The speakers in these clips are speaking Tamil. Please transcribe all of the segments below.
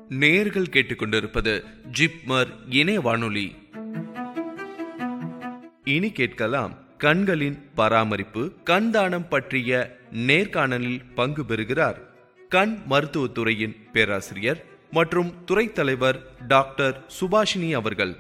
நேர்கள் கேட்டுக்கொண்டிருப்பது ஜிப்மர் இணைய வானொலி இனி கேட்கலாம் கண்களின் பராமரிப்பு கண் தானம் பற்றிய நேர்காணலில் பங்கு பெறுகிறார் கண் மருத்துவத்துறையின் பேராசிரியர் மற்றும் துறை தலைவர் டாக்டர் சுபாஷினி அவர்கள்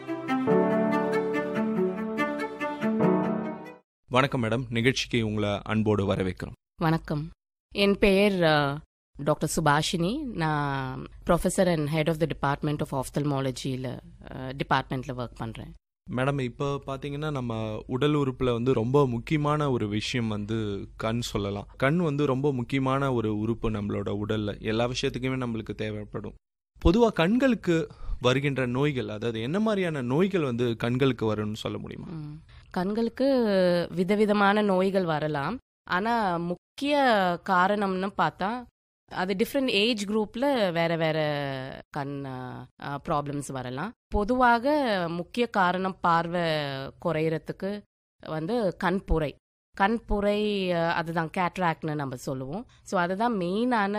வணக்கம் மேடம் நிகழ்ச்சிக்கு உங்களை அன்போடு வரவேற்கிறோம் வணக்கம் என் பெயர் டாக்டர் சுபாஷினி நான் professor and head of the department of ஆஃப்தல்மாலஜியில் டிபார்ட்மெண்ட்டில் ஒர்க் பண்ணுறேன் மேடம் இப்போ பார்த்தீங்கன்னா நம்ம உடல் உறுப்பில் வந்து ரொம்ப முக்கியமான ஒரு விஷயம் வந்து கண் சொல்லலாம் கண் வந்து ரொம்ப முக்கியமான ஒரு உறுப்பு நம்மளோட உடலில் எல்லா விஷயத்துக்குமே நம்மளுக்கு தேவைப்படும் பொதுவாக கண்களுக்கு வருகின்ற நோய்கள் அதாவது என்ன மாதிரியான நோய்கள் வந்து கண்களுக்கு வரும்னு சொல்ல முடியுமா ம். கண்களுக்கு விதவிதமான நோய்கள் வரலாம் ஆனால் முக்கிய காரணம்னு பார்த்தா அது டிஃப்ரெண்ட் ஏஜ் குரூப்பில் வேற வேற கண் ப்ராப்ளம்ஸ் வரலாம் பொதுவாக முக்கிய காரணம் பார்வை குறையறதுக்கு வந்து கண்புரை கண்புரை அஹ், அதுதான் கேட்ராக்ட்னு நம்ம சொல்லுவோம் ஸோ அதுதான் மெயினான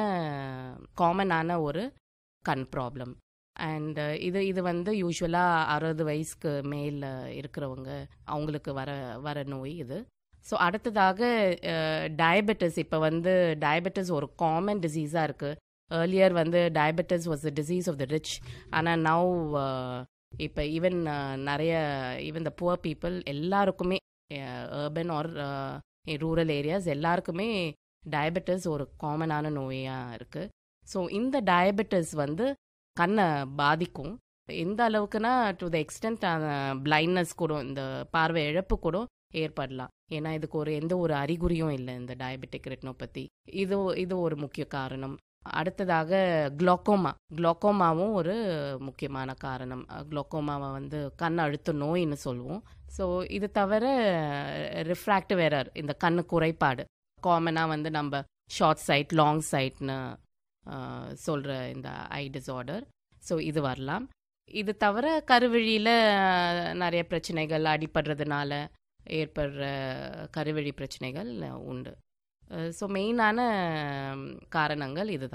காமனான ஒரு கண் ப்ராப்ளம் அண்ட் இது இது வந்து யூஸ்வலாக அறுபது வயசுக்கு மேல இருக்கிறவங்க அவங்களுக்கு வர வர நோய் இது ஸோ அடுத்ததாக டயபெட்டிஸ் இப்போ வந்து டயபெட்டிஸ் ஒரு காமன் டிசீஸாக இருக்குது ஏர்லியர் வந்து diabetes was the disease of the rich ஆனால் நவ் இப்போ ஈவன் நிறைய ஈவன் த புவர் பீப்புள் எல்லாருக்குமே அர்பன் ஆர் ரூரல் ஏரியாஸ் எல்லாருக்குமே டயபெட்டிஸ் ஒரு காமனான நோயாக இருக்குது ஸோ இந்த டயபெட்டிஸ் வந்து கண்ணை பாதிக்கும் எந்த அளவுக்குன்னா டு த எக்ஸ்டென்ட் பிளைண்ட்னஸ் கூட இந்த பார்வை இழப்பு கூட ஏற்படலாம் ஏன்னா இதுக்கு ஒரு எந்த ஒரு அறிகுறியும் இல்லை இந்த டயபெட்டிக் ரெட்டினோபதி இது இது ஒரு முக்கிய காரணம் அடுத்ததாக குளோக்கோமா குளோக்கோமாவும் ஒரு முக்கியமான காரணம் குளோக்கோமாவை வந்து கண் அழுத்த நோயின்னு சொல்லுவோம் ஸோ இது தவிர ரிஃப்ராக்டிவ் எரர் இந்த கண்ணு குறைபாடு காமனாக வந்து நம்ம ஷார்ட் சைட் லாங் சைட்னு சொல்கிற இந்த ஐ டிஸார்டர் ஸோ இது வரலாம் இது தவிர கருவழியில் நிறைய பிரச்சனைகள் அடிபடுறதுனால ஏற்படுற கருவழி பிரச்சனைகள் உண்டு ஸோ மெயினான காரணங்கள் இதுதான்